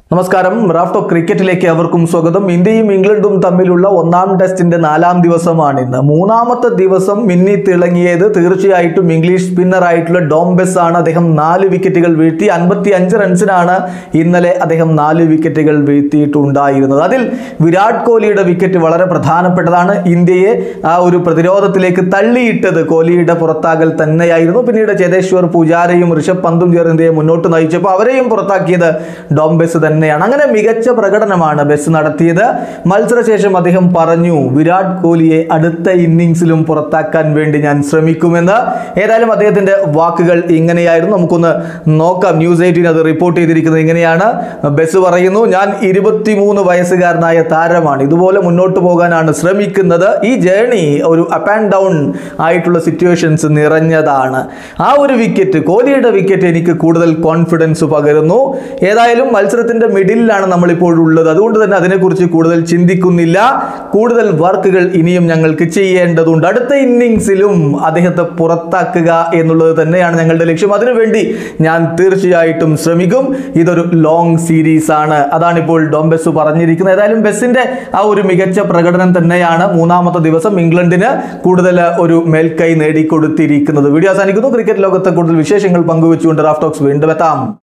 നമസ്കാരം റാഫ്റ്റോ ക്രിക്കറ്റിലേക്ക് അവർക്കും സ്വാഗതം ഇന്ത്യയും ഇംഗ്ലണ്ടും തമ്മിലുള്ള ഒന്നാം ടെസ്റ്റിന്റെ നാലാം ദിവസമാണ് ഇന്ന് മൂന്നാമത്തെ ദിവസം മിന്നി തിളങ്ങിയത് തീർച്ചയായിട്ടും ഇംഗ്ലീഷ് സ്പിന്നർ ആയിട്ടുള്ള ഡോംബെസ് ആണ് അദ്ദേഹം നാല് വിക്കറ്റുകൾ വീഴ്ത്തി അൻപത്തി അഞ്ച് റൺസിനാണ് ഇന്നലെ അദ്ദേഹം നാല് വിക്കറ്റുകൾ വീഴ്ത്തിയിട്ടുണ്ടായിരുന്നത് അതിൽ വിരാട് കോഹ്ലിയുടെ വിക്കറ്റ് വളരെ പ്രധാനപ്പെട്ടതാണ് ഇന്ത്യയെ ആ ഒരു പ്രതിരോധത്തിലേക്ക് തള്ളിയിട്ടത് കോഹ്ലിയുടെ പുറത്താകൽ തന്നെയായിരുന്നു പിന്നീട് ചേതേശ്വർ പൂജാരയും ഋഷഭ് പന്തും ചേർന്ന് ഇന്ത്യയെ മുന്നോട്ട് നയിച്ചപ്പോൾ അവരെയും പുറത്താക്കിയത് ഡോംബെസ് തന്നെയാണ് അങ്ങനെ മികച്ച പ്രകടനമാണ് ബെസ് നടത്തിയത് മത്സരശേഷം അദ്ദേഹം പറഞ്ഞു വിരാട് കോഹ്ലിയെ അടുത്ത ഇന്നിങ്സിലും പുറത്താക്കാൻ വേണ്ടി ഞാൻ ശ്രമിക്കുമെന്ന് ഏതായാലും അദ്ദേഹത്തിന്റെ വാക്കുകൾ ഇങ്ങനെയായിരുന്നു നമുക്കൊന്ന് നോക്കാം ന്യൂസ് എയ്റ്റീൻ അത് റിപ്പോർട്ട് ചെയ്തിരിക്കുന്നത് ഇങ്ങനെയാണ് ബെസ് പറയുന്നു ഞാൻ ഇരുപത്തിമൂന്ന് വയസ്സുകാരനായ താരമാണ് ഇതുപോലെ മുന്നോട്ട് പോകാനാണ് ശ്രമിക്കുന്നത് ഈ ജേണി ഒരു അപ്പ് ആൻഡ് ഡൗൺ ആയിട്ടുള്ള സിറ്റുവേഷൻസ് നിറഞ്ഞതാണ് ആ ഒരു വിക്കറ്റ് കോഹ്ലിയുടെ വിക്കറ്റ് എനിക്ക് കൂടുതൽ കോൺഫിഡൻസ് പകരുന്നു ഏതായാലും മത്സരത്തിന്റെ മിഡിലാണ് നമ്മളിപ്പോൾ ഉള്ളത് അതുകൊണ്ട് തന്നെ അതിനെക്കുറിച്ച് കൂടുതൽ ചിന്തിക്കുന്നില്ല കൂടുതൽ വർക്കുകൾ ഇനിയും ഞങ്ങൾക്ക് ചെയ്യേണ്ടതുണ്ട് അടുത്ത ഇന്നിങ്സിലും അദ്ദേഹത്തെ പുറത്താക്കുക എന്നുള്ളത് തന്നെയാണ് ഞങ്ങളുടെ ലക്ഷ്യം അതിനുവേണ്ടി ഞാൻ തീർച്ചയായിട്ടും ശ്രമിക്കും ഇതൊരു ലോങ് സീരീസ് ആണ് അതാണ് ഇപ്പോൾ ഡോംബെസ് പറഞ്ഞിരിക്കുന്നത് ഏതായാലും ബെസ്സിന്റെ ആ ഒരു മികച്ച പ്രകടനം തന്നെയാണ് മൂന്നാമത്തെ ദിവസം ഇംഗ്ലണ്ടിന് കൂടുതൽ ഒരു മേൽക്കൈ നേടിക്കൊടുത്തിരിക്കുന്നത് വീഡിയോ അവസാനിക്കുന്നു ക്രിക്കറ്റ് ലോകത്തെ കൂടുതൽ വിശേഷങ്ങൾ പങ്കുവെച്ചുകൊണ്ട് റാഫ്റ്റോക്സ് വീണ്ടും എത്താം